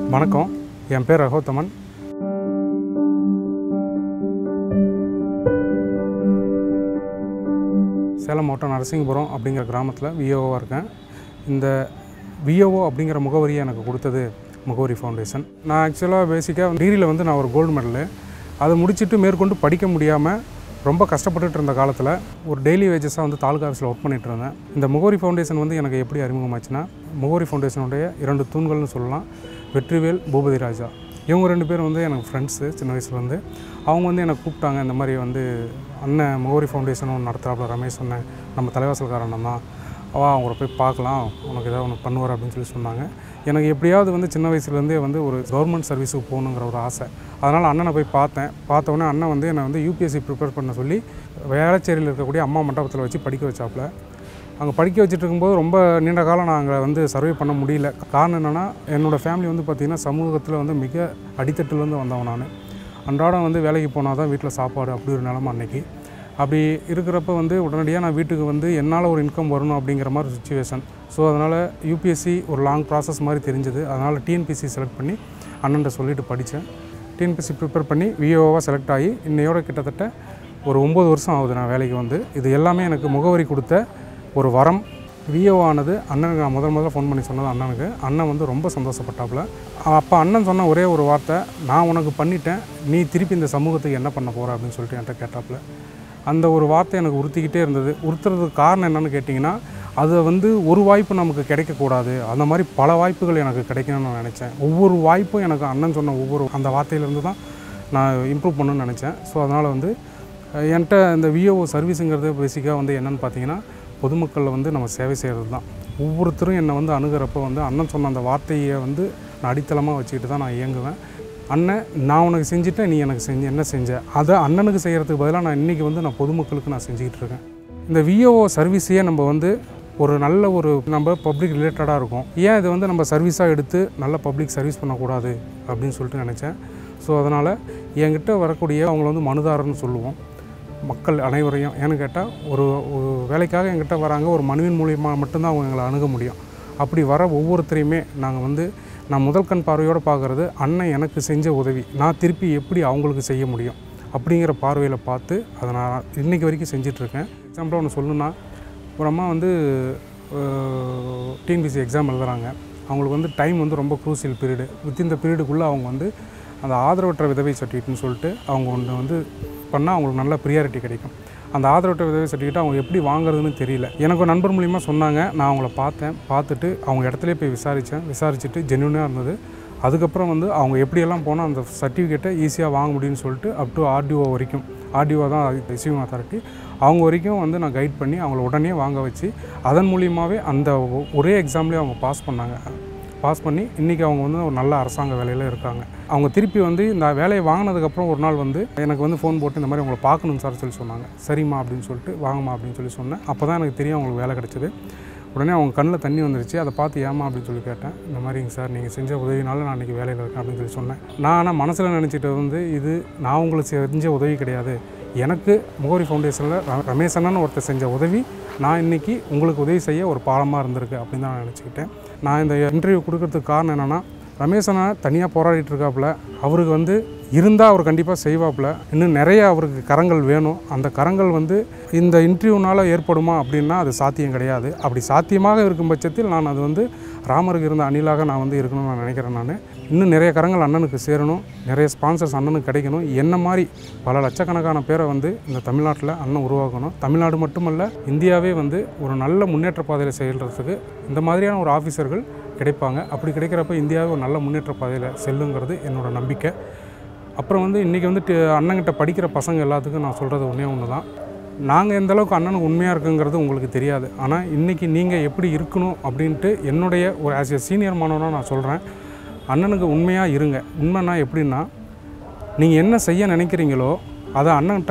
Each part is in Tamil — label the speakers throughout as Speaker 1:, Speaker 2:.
Speaker 1: வணக்கம் என் பேர் ரகோத்தமன் சேலம் மாவட்டம் நரசிங்கபுரம் அப்படிங்கிற கிராமத்தில் விஓவாக இருக்கேன் இந்த விஓஓ அப்படிங்கிற முகவரியை எனக்கு கொடுத்தது முகவரி ஃபவுண்டேஷன் நான் ஆக்சுவலாக பேசிக்காக டிகிரியில் வந்து நான் ஒரு கோல்டு மெடலு அதை முடிச்சுட்டு மேற்கொண்டு படிக்க முடியாமல் ரொம்ப கஷ்டப்பட்டுட்டு இருந்த காலத்தில் ஒரு டெய்லி வேஜஸாக வந்து தாலுகா ஆஃபீஸில் ஒர்க் பண்ணிட்டு இருந்தேன் இந்த முகவரி ஃபவுண்டேஷன் வந்து எனக்கு எப்படி அறிமுகமாச்சுன்னா முகவரி ஃபவுண்டேஷனுடைய இரண்டு தூண்கள்னு சொல்லலாம் வெற்றிவேல் பூபதி ராஜா இவங்க ரெண்டு பேரும் வந்து எனக்கு ஃப்ரெண்ட்ஸு சின்ன வயசுலேருந்து அவங்க வந்து என்னை கூப்பிட்டாங்க இந்த மாதிரி வந்து அண்ணன் முகவரி ஃபவுண்டேஷன் ஒன்று நடத்துகிறாப்புல ரமேஷ் அண்ணன் நம்ம தலைவாசல்கார அண்ணன் தான் வா அவங்கள போய் பார்க்கலாம் உனக்கு ஏதாவது ஒன்று பண்ணுவார் அப்படின்னு சொல்லி சொன்னாங்க எனக்கு எப்படியாவது வந்து சின்ன வயசுலேருந்தே வந்து ஒரு கவர்மெண்ட் சர்வீஸுக்கு போகணுங்கிற ஒரு ஆசை அதனால் அண்ணனை போய் பார்த்தேன் பார்த்த உடனே அண்ணன் வந்து என்னை வந்து யூபிஎஸ்சி ப்ரிப்பேர் பண்ண சொல்லி வேளச்சேரியில் இருக்கக்கூடிய அம்மா மண்டபத்தில் வச்சு படிக்க வச்சாப்புல அங்கே படிக்க வச்சுட்டு இருக்கும்போது ரொம்ப நீண்ட காலம் நான் அங்கே வந்து சர்வே பண்ண முடியல காரணம் என்னென்னா என்னோடய ஃபேமிலி வந்து பார்த்திங்கன்னா சமூகத்தில் வந்து மிக அடித்தட்டிலேருந்து வந்தவன் நான் அன்றாடம் வந்து வேலைக்கு போனால் தான் வீட்டில் சாப்பாடு அப்படி ஒரு நிலமை அன்னைக்கு அப்படி இருக்கிறப்ப வந்து உடனடியாக நான் வீட்டுக்கு வந்து என்னால் ஒரு இன்கம் வரணும் அப்படிங்கிற மாதிரி சுச்சுவேஷன் ஸோ அதனால் யூபிஎஸ்சி ஒரு லாங் ப்ராசஸ் மாதிரி தெரிஞ்சது அதனால் டிஎன்பிசி செலக்ட் பண்ணி அண்ணன்ட்ட சொல்லிட்டு படித்தேன் டிஎன்பிசி ப்ரிப்பேர் பண்ணி விஓவாக செலக்ட் ஆகி இன்னையோட கிட்டத்தட்ட ஒரு ஒம்பது வருஷம் ஆகுது நான் வேலைக்கு வந்து இது எல்லாமே எனக்கு முகவரி கொடுத்த ஒரு வரம் விஓ ஆனது அண்ணனுக்கு நான் முதல் முதல்ல ஃபோன் பண்ணி சொன்னது அண்ணனுக்கு அண்ணன் வந்து ரொம்ப சந்தோஷப்பட்டாப்புல அப்போ அண்ணன் சொன்ன ஒரே ஒரு வார்த்தை நான் உனக்கு பண்ணிட்டேன் நீ திருப்பி இந்த சமூகத்துக்கு என்ன பண்ண போகிற அப்படின்னு சொல்லிட்டு என்கிட்ட கேட்டாப்புல அந்த ஒரு வார்த்தை எனக்கு உறுத்திக்கிட்டே இருந்தது உறுத்துறதுக்கு காரணம் என்னன்னு கேட்டிங்கன்னா அது வந்து ஒரு வாய்ப்பு நமக்கு கிடைக்கக்கூடாது அந்த மாதிரி பல வாய்ப்புகள் எனக்கு கிடைக்கணும்னு நான் நினச்சேன் ஒவ்வொரு வாய்ப்பும் எனக்கு அண்ணன் சொன்ன ஒவ்வொரு அந்த வார்த்தையிலேருந்து தான் நான் இம்ப்ரூவ் பண்ணணும்னு நினச்சேன் ஸோ அதனால் வந்து அஹ், என்கிட்ட இந்த விஓஓ சர்வீஸுங்கிறது பேசிக்காக வந்து என்னென்னு பார்த்தீங்கன்னா பொதுமக்களில் வந்து நம்ம சேவை செய்கிறது தான் ஒவ்வொருத்தரும் என்னை வந்து அணுகிறப்போ வந்து அண்ணன் சொன்ன அந்த வார்த்தையை வந்து நான் அடித்தளமாக வச்சுக்கிட்டு தான் நான் இயங்குவேன் அண்ணன் நான் உனக்கு செஞ்சுட்டேன் நீ எனக்கு செஞ்ச என்ன செஞ்ச அதை அண்ணனுக்கு செய்கிறதுக்கு பதிலாக நான் இன்றைக்கி வந்து நான் பொதுமக்களுக்கு நான் செஞ்சுக்கிட்டு இருக்கேன் இந்த விஓஓ சர்வீஸையே நம்ம வந்து ஒரு நல்ல ஒரு நம்ம பப்ளிக் ரிலேட்டடாக இருக்கும் ஏன் இதை வந்து நம்ம சர்வீஸாக எடுத்து நல்ல பப்ளிக் சர்வீஸ் பண்ணக்கூடாது அப்படின்னு சொல்லிட்டு நினச்சேன் ஸோ அதனால் என்கிட்ட வரக்கூடிய அவங்கள வந்து மனுதாரர்னு சொல்லுவோம் மக்கள் அனைவரையும் ஏன்னு கேட்டால் ஒரு ஒரு வேலைக்காக என்கிட்ட வராங்க ஒரு மனுவின் மூலியமாக மட்டும்தான் அவங்க எங்களை அணுக முடியும் அப்படி வர ஒவ்வொருத்தரையுமே நாங்கள் வந்து நான் முதல் கண் பார்வையோடு பார்க்குறது அண்ணன் எனக்கு செஞ்ச உதவி நான் திருப்பி எப்படி அவங்களுக்கு செய்ய முடியும் அப்படிங்கிற பார்வையில் பார்த்து அதை நான் இன்றைக்கி வரைக்கும் செஞ்சிட்ருக்கேன் எக்ஸாம்பிளாக ஒன்று சொல்லணுன்னா ஒரு அம்மா வந்து டிஎன்பிசி எக்ஸாம் எழுதுறாங்க அவங்களுக்கு வந்து டைம் வந்து ரொம்ப க்ரூசியல் பீரியடு வித்தின் த பீரியடுக்குள்ளே அவங்க வந்து அந்த ஆதரவற்ற விதவை சர்டிஃபிகேட்னு சொல்லிட்டு அவங்க ஒன்று வந்து பண்ணால் அவங்களுக்கு நல்ல ப்ரியாரிட்டி கிடைக்கும் அந்த ஆதரவற்ற விதவை சர்டிஃபிகேட் அவங்க எப்படி வாங்குறதுன்னு தெரியல எனக்கு ஒரு நண்பர் மூலிமா சொன்னாங்க நான் அவங்கள பார்த்தேன் பார்த்துட்டு அவங்க இடத்துல போய் விசாரித்தேன் விசாரிச்சுட்டு ஜென்யூனாக இருந்தது அதுக்கப்புறம் வந்து அவங்க எப்படியெல்லாம் போனால் அந்த சர்டிஃபிகேட்டை ஈஸியாக வாங்க முடியும்னு சொல்லிட்டு அப் டு ஆர்டிஓ வரைக்கும் ஆர்டிஓ தான் ரிசீவிங் அத்தாரிட்டி அவங்க வரைக்கும் வந்து நான் கைட் பண்ணி அவங்கள உடனே வாங்க வச்சு அதன் மூலியமாகவே அந்த ஒ- ஒரே எக்ஸாம்லேயே அவங்க பாஸ் பண்ணாங்க பாஸ் பண்ணி இன்றைக்கி அவங்க வந்து ஒரு நல்ல அரசாங்க வேலையில் இருக்காங்க அவங்க திருப்பி வந்து இந்த வேலையை வாங்கினதுக்கப்புறம் ஒரு நாள் வந்து எனக்கு வந்து ஃபோன் போட்டு இந்த மாதிரி உங்களை பார்க்கணும் சார் சொல்லி சொன்னாங்க சரிம்மா அப்படின்னு சொல்லிட்டு வாங்கம்மா அப்படின்னு சொல்லி சொன்னேன் அப்போ தான் எனக்கு தெரியும் அவங்களுக்கு வேலை கிடச்சிது உடனே அவங்க கண்ணில் தண்ணி வந்துருச்சு அதை பார்த்து ஏமா அப்படின்னு சொல்லி கேட்டேன் இந்த மாதிரிங்க சார் நீங்கள் செஞ்ச உதவினால நான் இன்றைக்கி வேலையில் இருக்கேன் அப்படின்னு சொல்லி சொன்னேன் நான் ஆனால் மனசில் நினச்சிட்டு வந்து இது நான் உங்களுக்கு செஞ்ச உதவி கிடையாது எனக்கு முகவரி ஃபவுண்டேஷனில் ரமேஷ் அண்ணன் ஒருத்தர் செஞ்ச உதவி நான் இன்றைக்கி உங்களுக்கு உதவி செய்ய ஒரு பாலமாக இருந்திருக்கு அப்படின்னு தான் நான் நினச்சிக்கிட்டேன் நான் இந்த இன்டர்வியூ கொடுக்கறதுக்கு காரணம் என்னென்னா ரமேஷ் அண்ணன் தனியாக போராடிட்டு இருக்காப்புல அவருக்கு வந்து இருந்தால் அவர் கண்டிப்பாக செய்வாப்புல இன்னும் நிறைய அவருக்கு கரங்கள் வேணும் அந்த கரங்கள் வந்து இந்த இன்டர்வியூனால் ஏற்படுமா அப்படின்னா அது சாத்தியம் கிடையாது அப்படி சாத்தியமாக இருக்கும் பட்சத்தில் நான் அது வந்து ராமருக்கு இருந்த அணிலாக நான் வந்து இருக்கணும்னு நான் நினைக்கிறேன் நான் இன்னும் நிறைய கரங்கள் அண்ணனுக்கு சேரணும் நிறைய ஸ்பான்சர்ஸ் அண்ணனுக்கு கிடைக்கணும் என்ன மாதிரி பல லட்சக்கணக்கான பேரை வந்து இந்த தமிழ்நாட்டில் அண்ணன் உருவாக்கணும் தமிழ்நாடு மட்டுமல்ல இந்தியாவே வந்து ஒரு நல்ல முன்னேற்ற பாதையில் செயல்றதுக்கு இந்த மாதிரியான ஒரு ஆஃபீஸர்கள் கிடைப்பாங்க அப்படி கிடைக்கிறப்ப இந்தியாவே ஒரு நல்ல முன்னேற்ற பாதையில் செல்லுங்கிறது என்னோட நம்பிக்கை அப்புறம் வந்து இன்றைக்கி வந்து டி- அண்ணன்கிட்ட படிக்கிற பசங்க எல்லாத்துக்கும் நான் சொல்கிறது ஒன்றே ஒன்று தான் நாங்கள் எந்த அளவுக்கு அண்ணனுக்கு உண்மையாக இருக்குங்கிறது உங்களுக்கு தெரியாது ஆனால் இன்றைக்கி நீங்கள் எப்படி இருக்கணும் அப்படின்ட்டு என்னுடைய ஒரு ஆஸ் எ சீனியர் மாணவனாக நான் சொல்கிறேன் அண்ணனுக்கு உண்மையாக இருங்க உண்மைன்னா எப்படின்னா நீங்கள் என்ன செய்ய நினைக்கிறீங்களோ அதை அண்ணன்கிட்ட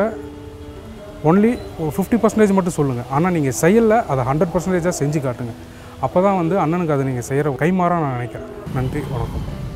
Speaker 1: ஒன்லி ஒரு ஃபிஃப்டி பர்சன்டேஜ் மட்டும் சொல்லுங்கள் ஆனால் நீங்கள் செயலில் அதை ஹண்ட்ரட் பர்சன்டேஜாக செஞ்சு காட்டுங்க அப்போ தான் வந்து அண்ணனுக்கு அதை நீங்கள் செய்கிற கைமாறாக நான் நினைக்கிறேன் நன்றி வணக்கம்